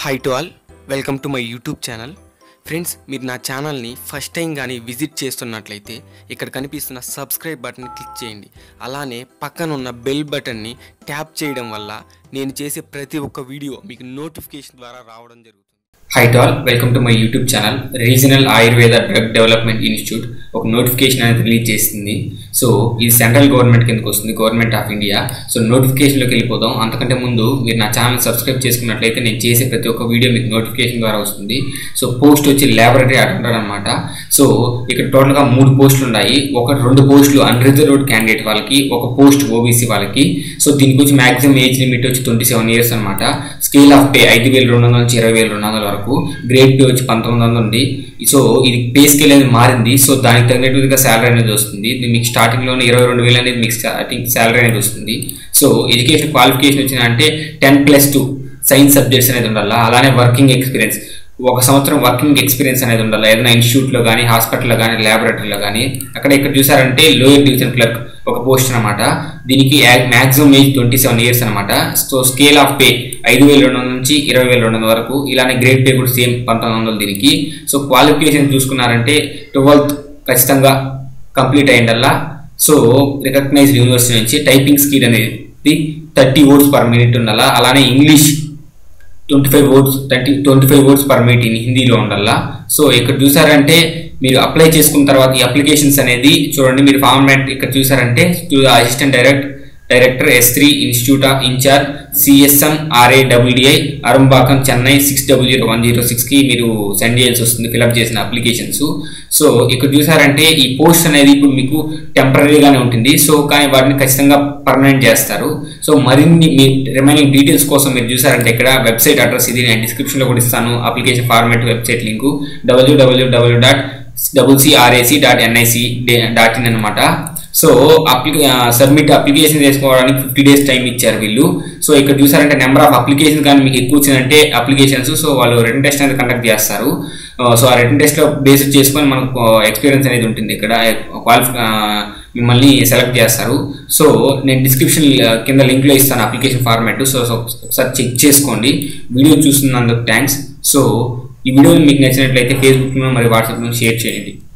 hi to all welcome to my YouTube channel friends మీరు నా ఛానల్ని ఫస్ట్ టైం కానీ విజిట్ చేస్తున్నట్లయితే ఇక్కడ కనిపిస్తున్న సబ్స్క్రైబ్ బటన్ క్లిక్ చేయండి అలానే పక్కన ఉన్న బెల్ బటన్ని ట్యాప్ చేయడం వల్ల నేను చేసే ప్రతి ఒక్క వీడియో మీకు నోటిఫికేషన్ ద్వారా రావడం జరుగుతుంది hi to all welcome to my YouTube channel regional Ayurveda drug development institute ఒక నోటిఫికేషన్ అనేది రిలీజ్ చేసింది సో ఇది సెంట్రల్ గవర్నమెంట్ కిందకి వస్తుంది గవర్నమెంట్ ఆఫ్ ఇండియా సో నోటిఫికేషన్లోకి వెళ్ళిపోదాం అంతకంటే ముందు మీరు నా ఛానల్ సబ్స్క్రైబ్ చేసుకున్నట్లయితే నేను చేసే ప్రతి ఒక్క వీడియో మీకు నోటిఫికేషన్ ద్వారా వస్తుంది సో పోస్ట్ వచ్చి ల్యాబొరేటరీ అటెండర్ అనమాట సో ఇక్కడ టోటల్గా మూడు పోస్టులు ఉన్నాయి ఒక రెండు పోస్టులు అన్రిజర్వ్డ్ క్యాండిడేట్ వాళ్ళకి ఒక పోస్ట్ ఓబీసీ వాళ్ళకి సో దీనికి వచ్చి మాక్సిమం ఏజ్ లిమిట్ వచ్చి ట్వంటీ సెవెన్ ఇయర్స్ అనమాట స్కేల్ ఆఫ్ పే ఐదు వేల రెండు వందల నుంచి ఇరవై వేల రెండు వందల వరకు గ్రేడ్ పే వచ్చి పంతొమ్మిది వందలు ఉంది సో ఇది పే స్కేల్ అనేది మారింది సో దానికి తగినట్టుగా శాలరీ అనేది వస్తుంది ఇది మీకు స్టార్టింగ్లోనే ఇరవై రెండు వేలు అనేది మీకు స్టార్టింగ్ శాలరీ అనేది వస్తుంది సో ఎడ్యుకేషన్ క్వాలిఫికేషన్ వచ్చిన అంటే ten plus two science subjects అనేది ఉండాలి అలానే వర్కింగ్ ఎక్స్పీరియన్స్ ఒక సంవత్సరం వర్కింగ్ ఎక్స్పీరియన్స్ అనేది ఉండాలి ఏదైనా ఇన్స్టిట్యూట్లో కానీ హాస్పిటల్లో కానీ ల్యాబొరేటరీలో కానీ అక్కడ ఇక్కడ చూసారంటే లోయర్ డివిజన్ క్లర్క్ ఒక పోస్ట్ అనమాట దీనికి maximum age twenty seven years అనమాట సో స్కేల్ ఆఫ్ పే ఐదు వేల రెండు వందల నుంచి ఇరవై వేల రెండు వందల వరకు ఇలానే గ్రేడ్ పే కూడా సేమ్ పంతొమ్మిది వందలు దీనికి సో క్వాలిఫికేషన్ చూసుకున్నారంటే ట్వెల్త్ ఖచ్చితంగా కంప్లీట్ అయ్యిందల్లా సో రికగ్నైజ్డ్ యూనివర్సిటీ నుంచి టైపింగ్ స్కిల్ అనేది థర్టీ వర్డ్స్ పర్ మినిట్ ఉండాలా అలానే English twenty five words thirty twenty five words per minute in హిందీలో ఉండాలా సో ఇక్కడ చూసారంటే మీరు అప్లై చేసుకున్న తర్వాత ఈ అప్లికేషన్స్ అనేది చూడండి మీరు ఫార్మాట్ ఇక్కడ చూసారంటే to assistant direct director S three institute of incharge CSM RAWDI Arumbakkam Chennai six double zero one zero సిక్స్కి మీరు సెండ్ చేయాల్సి వస్తుంది ఫిలప్ చేసిన అప్లికేషన్స్ సో ఇక్కడ చూసారంటే ఈ పోస్ట్ అనేది ఇప్పుడు మీకు టెంపరీగానే ఉంటుంది సో కానీ వాటిని ఖచ్చితంగా పర్మనెంట్ చేస్తారు సో మరిన్ని మీ రిమైనింగ్ డీటెయిల్స్ కోసం మీరు చూసారంటే ఇక్కడ వెబ్సైట్ అడ్రస్ ఇది నేను డిస్క్రిప్షన్లో కూడా ఇస్తాను అప్లికేషన్ ఫార్మాట్ వెబ్సైట్ లింకు డబ్ల్యూడబ్ల్యూడబ్ల్యూ dot double CRAC dot NIC dot in అనమాట సో అప్లికే సబ్మిట్ అప్లికేషన్ చేసుకోవడానికి ఫిఫ్టీ డేస్ టైం ఇచ్చారు వీళ్ళు సో ఇక్కడ చూసారంటే నెంబర్ ఆఫ్ అప్లికేషన్ కానీ మీకు ఎక్కువ వచ్చిందంటే అప్లికేషన్స్ సో వాళ్ళు రిటర్న్ టెస్ట్ అనేది కండక్ట్ చేస్తారు సో ఆ రిటర్న్ టెస్ట్లో బేస్ చేసుకొని మనకు ఎక్స్పీరియన్స్ అనేది ఉంటుంది ఇక్కడ క్వాలిఫి మిమ్మల్ని సెలెక్ట్ చేస్తారు సో నేను డిస్క్రిప్షన్ కింద లింక్లో ఇస్తాను అప్లికేషన్ ఫార్మాట్ సో సో ఒకసారి చెక్ చేసుకోండి వీడియో చూస్తున్నందుకు థ్యాంక్స్ సో ఈ వీడియో మీకు నచ్చినట్లయితే ఫేస్బుక్లో మరియు వాట్సాప్లో షేర్ చేయండి